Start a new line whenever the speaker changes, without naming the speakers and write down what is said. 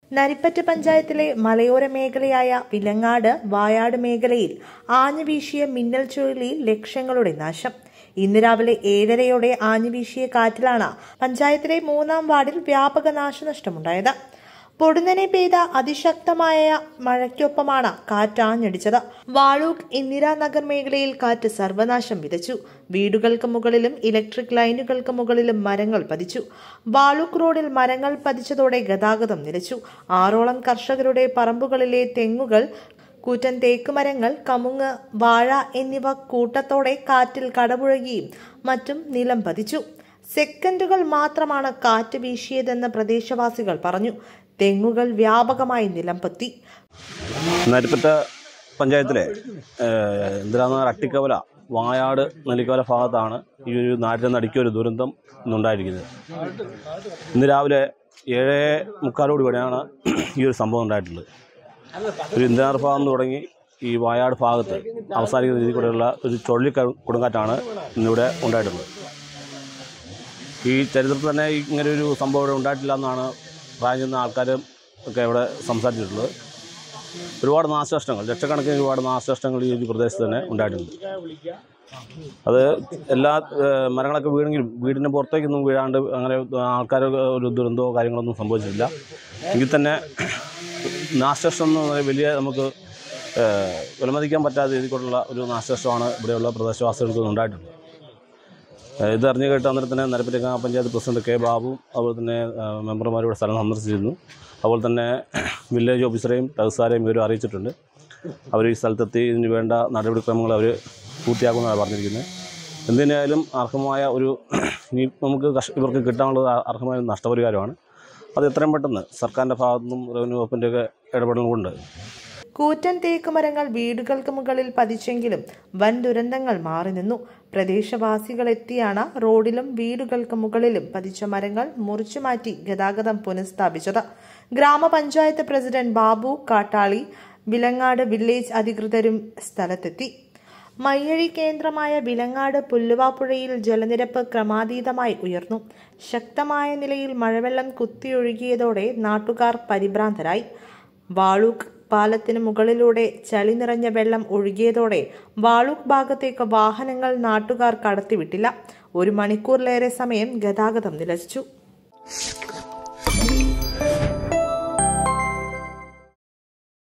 നരിപ്പറ്റ് പഞ്ചായത്തിലെ മലയോര മേഖലയായ വിലങ്ങാട് വായാട് മേഖലയിൽ ആഞ്ഞു വീശിയ മിന്നൽ ചുഴലിയിൽ ലക്ഷങ്ങളുടെ നാശം ഇന്ന് രാവിലെ ഏഴരയോടെ ആഞ്ഞു വീശിയ കാറ്റിലാണ് പഞ്ചായത്തിലെ മൂന്നാം വാർഡിൽ വ്യാപക നാശനഷ്ടമുണ്ടായത് പൊടുന്നനെ പെയ്ത അതിശക്തമായ മഴയ്ക്കൊപ്പമാണ് കാറ്റ് ആഞ്ഞടിച്ചത് വാളൂക്ക് ഇന്ദിരാനഗർ മേഖലയിൽ കാറ്റ് സർവനാശം വിതച്ചു വീടുകൾക്ക് മുകളിലും ഇലക്ട്രിക് ലൈനുകൾക്ക് മുകളിലും മരങ്ങൾ പതിച്ചു വാളൂക്ക് റോഡിൽ മരങ്ങൾ പതിച്ചതോടെ ഗതാഗതം നിലച്ചു ആറോളം കർഷകരുടെ പറമ്പുകളിലെ തെങ്ങുകൾ കൂറ്റൻ തേക്കുമരങ്ങൾ കമുങ്ങ് വാഴ എന്നിവ കൂട്ടത്തോടെ കാറ്റിൽ കടപുഴകിയും മറ്റും നിലം പതിച്ചു സെക്കൻഡുകൾ മാത്രമാണ് കാറ്റ് വീശിയതെന്ന് പ്രദേശവാസികൾ പറഞ്ഞു തെങ്ങുകൾ വ്യാപകമായി നിലംപൊത്തി
നരിപ്പറ്റ പഞ്ചായത്തിലെ ഏഹ്, ഇന്ദിരാനഗർ അട്ടിക്കവല വായാട് നെല്ലിക്കവല ഭാഗത്താണ് ഈ ഒരു നാടിൻ്റെ നടുക്കിയ ഒരു ദുരന്തം ഇന്നുണ്ടായിരിക്കുന്നത് ഇന്ന് രാവിലെ ഏഴ് മുക്കാലോട് കൂടെയാണ് ഈ ഒരു സംഭവം ഉണ്ടായിട്ടുള്ളത് ഒരു ഇന്ദിരാനഗർ ഭാഗം തുടങ്ങി ഈ വായാട് ഭാഗത്ത് അവസാനിക്കുന്ന രീതിയിൽ കൂടെയുള്ള ഒരു ചുഴലി കൊടുങ്കാറ്റാണ് ഇന്നിവിടെ ഉണ്ടായിട്ടുള്ളത് ഈ ചരിത്രത്തിൽ തന്നെ ഇങ്ങനെ ഒരു സംഭവം ഇവിടെ ഉണ്ടായിട്ടില്ല എന്നാണ് പ്രായം ചെന്ന ആൾക്കാരും ഒക്കെ ഇവിടെ സംസാരിച്ചിട്ടുള്ളത് ഒരുപാട് നാശനഷ്ടങ്ങൾ ലക്ഷക്കണക്കിന് ഒരുപാട് നാശനഷ്ടങ്ങൾ ഈ ഒരു പ്രദേശത്ത് തന്നെ ഉണ്ടായിട്ടുണ്ട് അത് എല്ലാ ഏഹ്, മരങ്ങളൊക്കെ വീണെങ്കിലും വീടിൻ്റെ പുറത്തേക്കൊന്നും വീഴാണ്ട് അങ്ങനെ ആൾക്കാർ ഒരു ദുരന്തമോ കാര്യങ്ങളൊന്നും സംഭവിച്ചിട്ടില്ല എങ്കിൽ തന്നെ നാശനഷ്ടം എന്ന് പറയുന്നത് വലിയ നമുക്ക് ഏഹ്, വിലമതിക്കാൻ പറ്റാത്ത രീതിക്കുള്ള ഒരു നാശനഷ്ടമാണ് ഇവിടെയുള്ള പ്രദേശവാസികൾക്ക് ഉണ്ടായിട്ടുള്ളത് ഏഹ് ഇത് അറിഞ്ഞു കേട്ട് അന്നേരം തന്നെ നരപ്പറ്റ ഗ്രാമപഞ്ചായത്ത് പ്രസിഡന്റ് കെ ബാബു അതുപോലെ തന്നെ ഏഹ് മെമ്പർമാർ ഇവിടെ സ്ഥലം സന്ദർശിച്ചിരുന്നു അതുപോലെ തന്നെ വില്ലേജ് ഓഫീസറെയും തഹസാരെയും ഇവരും അറിയിച്ചിട്ടുണ്ട് അവർ ഈ സ്ഥലത്തെത്തി ഇതിന് വേണ്ട നടപടിക്രമങ്ങൾ അവർ പൂർത്തിയാക്കുമെന്നാണ് പറഞ്ഞിരിക്കുന്നത് എന്തിനായാലും അർഹമായ ഒരു ഇനി നമുക്ക് കർഷ ഇവർക്ക് കിട്ടാനുള്ളത് അ- അർഹമായ ഒരു നഷ്ടപരിഹാരമാണ് അത് എത്രയും പെട്ടെന്ന് സർക്കാരിൻ്റെ ഭാഗത്തു നിന്നും റവന്യൂ വകുപ്പിൻ്റെയൊക്കെ ഇടപെടൽ കൊണ്ട്
കൂറ്റൻ തേക്കുമരങ്ങൾ വീടുകൾക്ക് മുകളിൽ പതിച്ചെങ്കിലും വൻ ദുരന്തങ്ങൾ മാറി നിന്നു പ്രദേശവാസികൾ എത്തിയാണ് റോഡിലും വീടുകൾക്ക് മുകളിലും പതിച്ച മരങ്ങൾ മുറിച്ചുമാറ്റി ഗതാഗതം പുനഃസ്ഥാപിച്ചത് ഗ്രാമപഞ്ചായത്ത് പ്രസിഡന്റ് ബാബു കാട്ടാളി വിലങ്ങാട് വില്ലേജ് അധികൃതരും സ്ഥലത്തെത്തി മയ്യഴി കേന്ദ്രമായ വിലങ്ങാട് പുല്ലുവാപ്പുഴയിൽ ജലനിരപ്പ് ക്രമാതീതമായി ഉയർന്നു ശക്തമായ നിലയിൽ മഴവെള്ളം കുത്തിയൊഴുകിയതോടെ നാട്ടുകാർ പരിഭ്രാന്തരായി വാളൂക്ക് പാലത്തിന് മുകളിലൂടെ ചളി നിറഞ്ഞ വെള്ളം ഒഴുകിയതോടെ വാളൂക്ക് ഭാഗത്തേക്ക് വാഹനങ്ങൾ നാട്ടുകാർ കടത്തിവിട്ടില്ല ഒരു മണിക്കൂറിലേറെ സമയം ഗതാഗതം നിലച്ചു